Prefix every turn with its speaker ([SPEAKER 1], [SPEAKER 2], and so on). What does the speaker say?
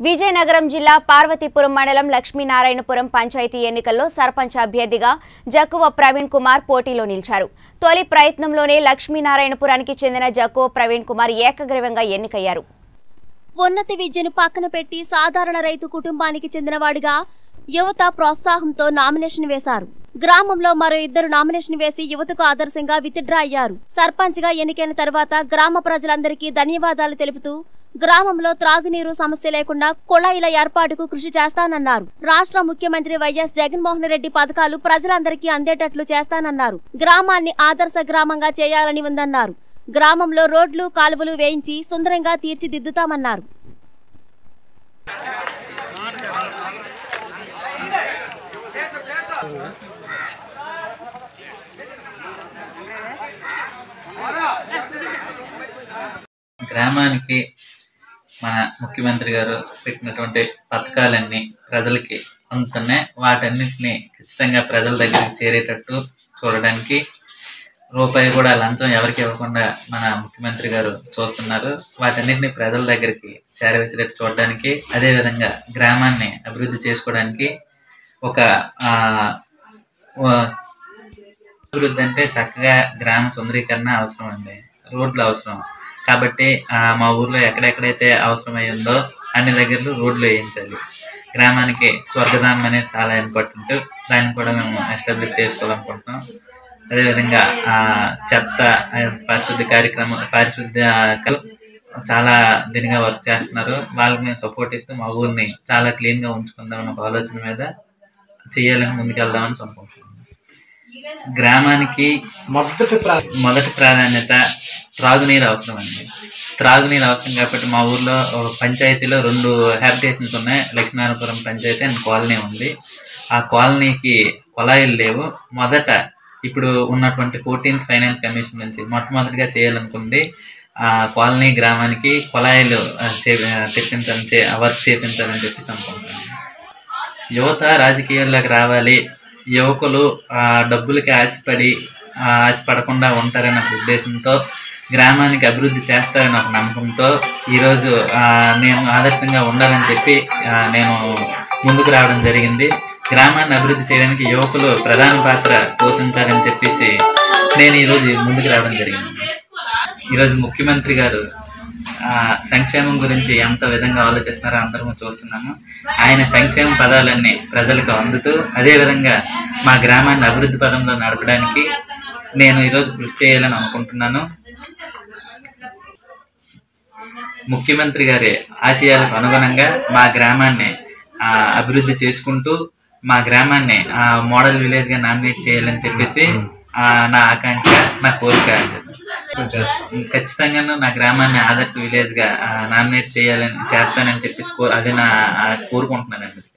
[SPEAKER 1] విజయనగరం జిల్లా పార్వతీపురం మండలం లక్ష్మీనారాయణపురం పంచాయతీ ఎన్నికల్లో సర్పంచ్ అభ్యర్థిగా జక్కువ ప్రవీణ్ కుమార్ పోటీలో నిలిచారు తొలి ప్రయత్నంలోనే లక్ష్మీనారాయణపురానికి చెందిన జక్కువ ప్రవీణ్ కుమార్ ఏకగ్రీవంగా ఎన్నికయ్యారు
[SPEAKER 2] ఉన్నత విద్యను పక్కన పెట్టి సాధారణ రైతు కుటుంబానికి చెందినవాడిగా యువత ప్రోత్సాహంతో నామినేషన్ వేశారు గ్రామంలో మరో ఇద్దరు నామినేషన్ వేసి యువతకు ఆదర్శంగా విత్డ్రా అయ్యారు సర్పంచ్ గా ఎన్నికైన తర్వాత గ్రామ ప్రజలందరికీ ధన్యవాదాలు తెలుపుతూ గ్రామంలో త్రాగునీరు సమస్య లేకుండా కుళాయిల ఏర్పాటుకు కృషి చేస్తానన్నారు రాష్ట్ర ముఖ్యమంత్రి వైఎస్ జగన్మోహన్ రెడ్డి పథకాలు ప్రజలందరికీ అందేటట్లు చేస్తానన్నారు గ్రామాన్ని ఆదర్శ గ్రామంగా చేయాలని ఉందన్నారు గ్రామంలో రోడ్లు కాలువలు వేయించి సుందరంగా తీర్చిదిద్దుతామన్నారు
[SPEAKER 3] గ్రామానికి మన ముఖ్యమంత్రి గారు పెట్టినటువంటి పథకాలన్నీ ప్రజలకి అందుతున్నాయి వాటన్నిటిని ఖచ్చితంగా ప్రజల దగ్గరికి చేరేటట్టు చూడడానికి రూపాయి కూడా లంచం ఎవరికి ఇవ్వకుండా మన ముఖ్యమంత్రి గారు చూస్తున్నారు వాటన్నిటిని ప్రజల దగ్గరికి చేరవేసేటట్టు చూడడానికి అదేవిధంగా గ్రామాన్ని అభివృద్ధి చేసుకోవడానికి ఒక ఆ, ఓ- అభివృద్ధి అంటే చక్కగా గ్రామ సుందరీకరణ అవసరం అండి రోడ్లు అవసరం కాబట్టి ఆ, మా ఊర్లో ఎక్కడెక్కడైతే అవసరమై ఉందో అన్ని దగ్గరలో రోడ్లు వేయించాలి గ్రామానికి స్వర్గధామం అనేది చాలా ఇంపార్టెంట్ దాన్ని కూడా మేము ఎస్టాబ్లిష్ చేసుకోవాలనుకుంటున్నాం అదేవిధంగా ఆ, చెత్త ఆ, పరిశుద్ధి కార్యక్రమం పారిశుద్ధ్య కల్- చాలా దీనిగా వర్క్ చేస్తున్నారు వాళ్ళకి మేము సపోర్ట్ ఇస్తూ మా ఊరిని చాలా క్లీన్గా ఉంచుకుందాం అన్న ఒక ఆలోచన మీద చేయాలని ముందుకెళ్దామని అనుకుంటున్నాం గ్రామానికి
[SPEAKER 4] మొదటి ప్రా-
[SPEAKER 3] మొదటి ప్రాధాన్యత త్రాగునీరు అవసరం అండి త్రాగునీరు అవసరం కాబట్టి మా ఊర్లో ఒక పంచాయతీలో రెండు హ్యాబిటేషన్స్ ఉన్నాయి లక్ష్మీనారాయణపురం పంచాయతీ అండ్ కాలనీ ఉంది ఆ కాలనీకి కుళాయిలు లేవు మొదట ఇప్పుడు ఉన్నటువంటి ఫోర్టీన్త్ ఫైనాన్స్ కమిషన్ నుంచి మొట్టమొదటిగా చేయాలనుకుంది ఆ కాలనీ గ్రామానికి కుళాయిలు ఆ, చే తెప్పించాలని చే వర్క్ చేపించాలని చెప్పేసి అనుకుంటున్నాను యువత రాజకీయాల్లోకి రావాలి యువకులు ఆ డబ్బులకి ఆశపడి ఆ, ఆశపడకుండా ఉంటారన్న ఒక ఉద్దేశంతో గ్రామానికి అభివృద్ధి చేస్తారన్న ఒక నమ్మకంతో ఈరోజు ఆ, నేను ఆదర్శంగా ఉండాలని చెప్పి ఆ, నేను ముందుకు రావడం జరిగింది గ్రామాన్ని అభివృద్ధి చేయడానికి యువకులు ప్రధాన పాత్ర పోషించాలని చెప్పేసి నేను ఈరోజు ముందుకు రావడం జరిగింది ఈరోజు ముఖ్యమంత్రి గారు ఆ, సంక్షేమం గురించి ఎంత విధంగా ఆలోచిస్తున్నారో అందరము చూస్తున్నాము ఆయన సంక్షేమ పదాలన్నీ ప్రజలకు అందుతూ అదేవిధంగా మా గ్రామాన్ని అభివృద్ధి పదంలో నడపడానికి నేను ఈరోజు కృషి చేయాలని అనుకుంటున్నాను ముఖ్యమంత్రి గారి ఆశయాలకు అనుగుణంగా మా గ్రామాన్ని ఆ, అభివృద్ధి చేసుకుంటూ మా గ్రామాన్ని ఆ, మోడల్ విలేజ్గా నామినేట్ చేయాలని చెప్పేసి ఆ, నా ఆకాంక్ష నా కోరిక
[SPEAKER 4] చేస్తాం.
[SPEAKER 3] ఖచ్చితంగా నా గ్రామాన్ని ఆదర్శ విలేజ్ గా నామినేట్ చేయాలని చేస్తానని చెప్పేసి కో- అది నా ఆ, కోరుకుంటున్నానండి